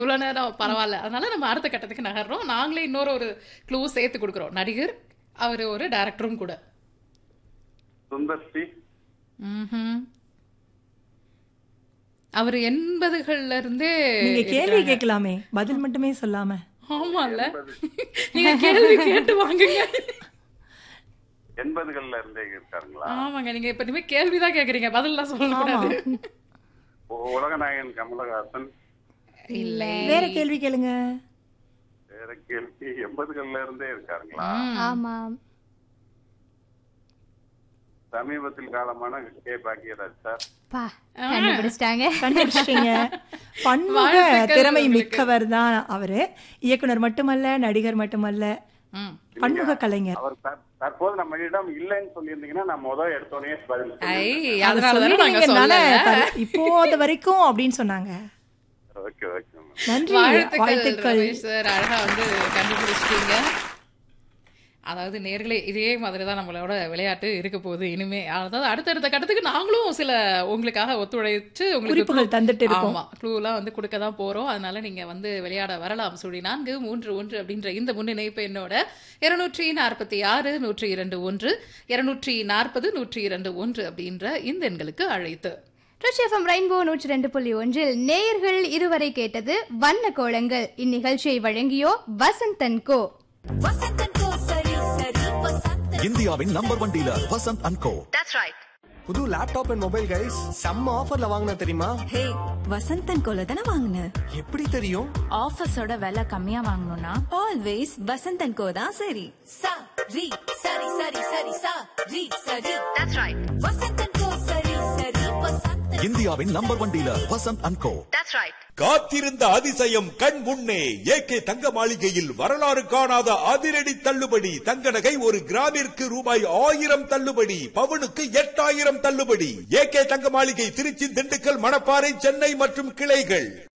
இவ்வளோ நேரம் பரவாயில்ல அதனால நம்ம அடுத்த கட்டத்துக்கு நகர்றோம் நாங்களே இன்னொரு ஒரு க்ளூ சேர்த்து கொடுக்குறோம் நடிகர் அவர் ஒரு டைரக்டரும் கூட சுந்தர் சி ம்ஹும். அவர் எண்பதுகள்ல இருந்தே நீங்க கேள்வி கேட்கலாமே பதில் மட்டுமே சொல்லாம ஆமால நீங்க கேள்வி கேட்டு வாங்குங்க எண்பதுகள்ல இருந்தே இருக்காருங்களா ஆமாங்க நீங்க இப்ப இனிமே கேள்விதான் கேக்குறீங்க பதில்லாம் சொல்லக்கூடாது உ- உலகநாயகன் கமலஹாசன் இல்ல வேற கேள்வி கேளுங்க வேற கேள்வி எண்பதுகள்ல இருந்தே இருக்காருங்களா ஆமாம் சமீபத்தில் காலமான கே பாக்கியராஜ் சார் பா கண்டுபிடிச்சிட்டாங்க கண்டுபிடிச்சிட்டீங்க பன்முக வாழ்த்துக்கள் திறமை உங்களுக்கு. மிக்கவர் தான் அவரு இயக்குனர் மட்டுமல்ல நடிகர் மட்டுமல்ல ம். பன்முக கலைஞர் அவர் தற்- தற்போது நம்மளிடம் இல்லைன்னு சொல்லியிருந்தீங்கன்னா நான் முதல் எடுத்தோடனே பதில் ஐ சொல்லியிருப்பேன். அதனாலதானே நாங்க சொல்லிடுவீங்கனால சொல்லல தர- இப்போது வரைக்கும் அப்படின்னு சொன்னாங்க ஓகே ஓகே மேம். நன்றி வாழ்த்துக்கள் வாழ்த்துக்கள் ரமேஷ் சார் அழகா வந்து கண்டுபிடிச்சிட்டீங்க அதாவது நேர்களே இதே மாதிரி தான் நம்மளோட விளையாட்டு இருக்க போகுது இனிமே அதாவது அடுத்தடுத்த கட்டத்துக்கு நாங்களும் சில உங்களுக்காக ஒத்துழைச்சு உங்களுக்கு குறிப்புகள் தந்துட்டு இருக்கோம். ஆமா க்ளூலாம் வந்து கொடுக்க தான் போறோம் அதனால நீங்க வந்து விளையாட வரலாம் சுழி நான்கு மூன்று ஒன்று அப்படின்ற இந்த முன்னிணைப்பு என்னோட இருநூற்றி நாற்பத்தி ஆறு நூற்றி இரண்டு ஒன்று இருநூற்றி நாற்பது நூற்றி இரண்டு ஒன்று அப்படின்ற இந்த எண்களுக்கு அழைத்து ட்ரிஷ் எஃப்எம் ரெயின்போ நூற்றி ரெண்டு புள்ளி ஒன்றில் நேயர்கள் இதுவரை கேட்டது வண்ண கோலங்கள் இந்நிகழ்ச்சியை வழங்கியோர் வசந்தன் கோ இந்தியாவின் number one dealer Vasanth and Co புது லேப்டாப் அண்ட் மொபைல் கைஸ் செம்ம ஆஃபர்ல வாங்கின தெரியுமா ஹே வசந்தன் கோல தானே வாங்கின எப்படி தெரியும் ஆஃபர்ஸோட விலை கம்மியா வாங்கணும்னா ஆல்வேஸ் வசந்தன் கோ தான் சரி sa ri sari sari sari sa ri sari that's right vasantan ko sari sari vasantan இந்தியாவின் number one dealer Vasanth and Co that's right காத்திருந்த அதிசயம் கண் முன்னே ஏகே தங்க மாளிகையில் வரலாறு காணாத அதிரடி தள்ளுபடி தங்க நகை ஒரு கிராமிற்கு ரூபாய் ஆயிரம் தள்ளுபடி பவுனுக்கு எட்டாயிரம் தள்ளுபடி ஏகே தங்க மாளிகை திருச்சி திண்டுக்கல் மணப்பாறை சென்னை மற்றும் கிளைகள்